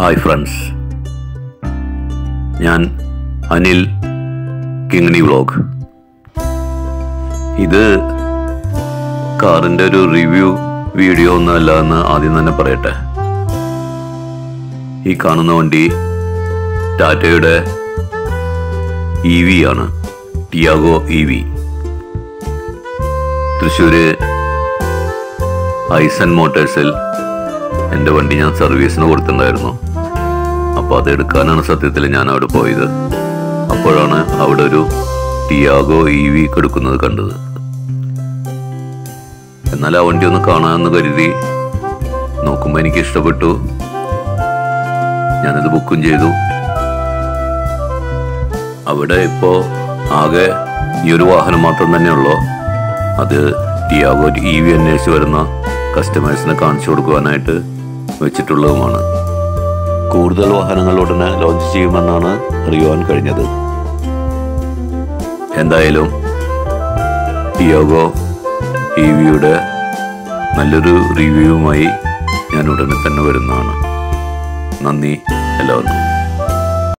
hi friends ഞാൻ Anil Kingini vlog ഇത് കാറിൻ്റെ ഒരു റിവ്യൂ വീഡിയോ ഒന്നുമല്ല എന്ന് ആദ്യം തന്നെ പറയട്ടെ ഈ കാണുന്ന വണ്ടി ടാറ്റയുടെ ഇ വി ആണ് ടിയാഗോ ഇ വി തൃശ്ശൂര് ഐസൻ മോട്ടേഴ്സിൽ എൻ്റെ വണ്ടി ഞാൻ സർവീസിന് കൊടുത്തിട്ടുണ്ടായിരുന്നു അപ്പോൾ അത് എടുക്കാനാണ് സത്യത്തിൽ ഞാൻ അവിടെ പോയത് അപ്പോഴാണ് അവിടെ ഒരു ടിയാഗോ ഇ വി എടുക്കുന്നത് കണ്ടത് എന്നാൽ ആ വണ്ടി ഒന്ന് കാണാമെന്ന് കരുതി നോക്കുമ്പോൾ എനിക്ക് ഇഷ്ടപ്പെട്ടു ഞാനത് ബുക്കും ചെയ്തു അവിടെ ഇപ്പോൾ ആകെ ഈ ഒരു വാഹനം മാത്രം തന്നെയുള്ളൂ അത് ടിയാഗോ ഇ വി അന്വേഷിച്ച് വരുന്ന കസ്റ്റമേഴ്സിനെ കാണിച്ചു കൊടുക്കുവാനായിട്ട് വെച്ചിട്ടുള്ളതുമാണ് കൂടുതൽ വാഹനങ്ങൾ ഉടനെ ലോഞ്ച് ചെയ്യുമെന്നാണ് അറിയുവാൻ കഴിഞ്ഞത് എന്തായാലും ടിയാഗോ ഇ വിയുടെ നല്ലൊരു റിവ്യൂവുമായി ഞാൻ ഉടനെ തന്നെ വരുന്നതാണ് നന്ദി എല്ലാവർക്കും